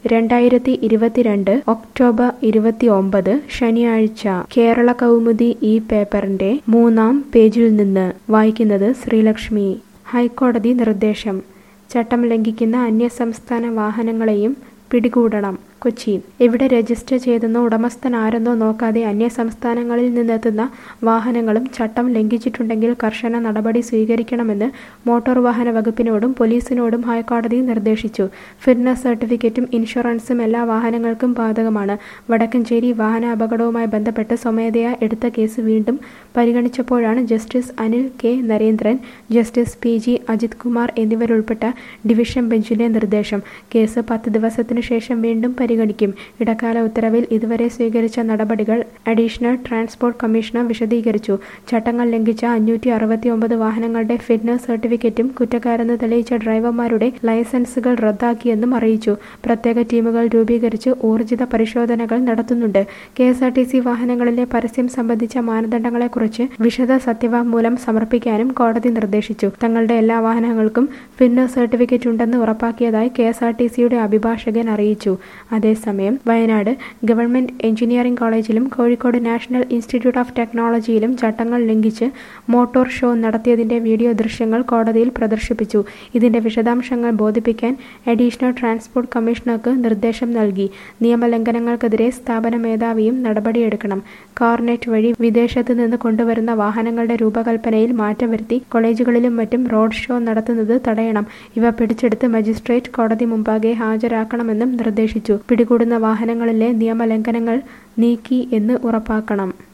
രണ്ടായിരത്തി ഇരുപത്തിരണ്ട് ഒക്ടോബർ ഇരുപത്തിയൊമ്പത് ശനിയാഴ്ച കേരള കൗമുദി ഈ പേപ്പറിന്റെ മൂന്നാം പേജിൽ നിന്ന് വായിക്കുന്നത് ശ്രീലക്ഷ്മി ഹൈക്കോടതി നിർദ്ദേശം ചട്ടം ലംഘിക്കുന്ന അന്യസംസ്ഥാന വാഹനങ്ങളെയും പിടികൂടണം കൊച്ചി എവിടെ രജിസ്റ്റർ ചെയ്തെന്നോ ഉടമസ്ഥൻ ആരെന്നോ നോക്കാതെ അന്യസംസ്ഥാനങ്ങളിൽ നിന്നെത്തുന്ന വാഹനങ്ങളും ചട്ടം ലംഘിച്ചിട്ടുണ്ടെങ്കിൽ കർശന നടപടി സ്വീകരിക്കണമെന്ന് മോട്ടോർ വാഹന വകുപ്പിനോടും പോലീസിനോടും ഹൈക്കോടതി നിർദ്ദേശിച്ചു ഫിറ്റ്നസ് സർട്ടിഫിക്കറ്റും ഇൻഷുറൻസും എല്ലാ വാഹനങ്ങൾക്കും ബാധകമാണ് വടക്കഞ്ചേരി വാഹന അപകടവുമായി ബന്ധപ്പെട്ട് സ്വമേധയാ എടുത്ത കേസ് വീണ്ടും പരിഗണിച്ചപ്പോഴാണ് justice Anil K Narendran justice P G Ajith Kumar എന്നിവരുൾപ്പെട്ട ഡിവിഷൻ ബെഞ്ചിന്റെ നിർദ്ദേശം കേസ് പത്ത് ദിവസത്തിനു ശേഷം വീണ്ടും പരിഗണിക്കും ഇടക്കാല ഉത്തരവിൽ ഇതുവരെ സ്വീകരിച്ച നടപടികൾ അഡീഷണൽ ട്രാൻസ്പോർട്ട് കമ്മീഷണർ വിശദീകരിച്ചു ചട്ടങ്ങൾ ലംഘിച്ച അഞ്ഞൂറ്റി അറുപത്തിയൊമ്പത് വാഹനങ്ങളുടെ ഫിറ്റ്നസ് സർട്ടിഫിക്കറ്റും കുറ്റക്കാരെന്ന് തെളിയിച്ച ഡ്രൈവർമാരുടെ ലൈസൻസുകൾ റദ്ദാക്കിയെന്നും അറിയിച്ചു പ്രത്യേക ടീമുകൾ രൂപീകരിച്ച് ഊർജിത പരിശോധനകൾ നടത്തുന്നുണ്ട് K S R T C വാഹനങ്ങളിലെ പരസ്യം സംബന്ധിച്ച മാനദണ്ഡങ്ങളെക്കുറിച്ച് വിശദ സത്യവാങ്മൂലം സമർപ്പിക്കാനും കോടതി നിർദ്ദേശിച്ചു തങ്ങളുടെ എല്ലാ വാഹനങ്ങൾക്കും ഫിറ്റ്നസ് സർട്ടിഫിക്കറ്റ് ഉണ്ടെന്ന് ഉറപ്പാക്കിയതായി കെ എസ് ആർ ടി സിയുടെ അഭിഭാഷകൻ അറിയിച്ചു അതേസമയം വയനാട് ഗവൺമെന്റ് എഞ്ചിനീയറിംഗ് കോളേജിലും കോഴിക്കോട് നാഷണൽ ഇൻസ്റ്റിറ്റ്യൂട്ട് ഓഫ് ടെക്നോളജിയിലും ചട്ടങ്ങൾ ലംഘിച്ച് മോട്ടോർ ഷോ നടത്തിയതിന്റെ വീഡിയോ ദൃശ്യങ്ങൾ കോടതിയിൽ പ്രദർശിപ്പിച്ചു ഇതിന്റെ വിശദാംശങ്ങൾ ബോധിപ്പിക്കാൻ അഡീഷണൽ ട്രാൻസ്പോർട്ട് കമ്മീഷണർക്ക് നിർദ്ദേശം നൽകി നിയമലംഘനങ്ങൾക്കെതിരെ സ്ഥാപന മേധാവിയും നടപടിയെടുക്കണം കാർനെറ്റ് വഴി വിദേശത്ത് നിന്ന് കൊണ്ടുവരുന്ന വാഹനങ്ങളുടെ രൂപകൽപ്പനയിൽ മാറ്റം വരുത്തി കോളേജുകളിലും മറ്റും റോഡ് ഷോ നടത്തുന്നത് തടയണം ഇവ പിടിച്ചെടുത്ത് മജിസ്ട്രേറ്റ് കോടതി മുമ്പാകെ ഹാജരാക്കണമെന്നും നിർദ്ദേശിച്ചു പിടികൂടുന്ന വാഹനങ്ങളിലെ നിയമലംഘനങ്ങൾ നീക്കി എന്ന് ഉറപ്പാക്കണം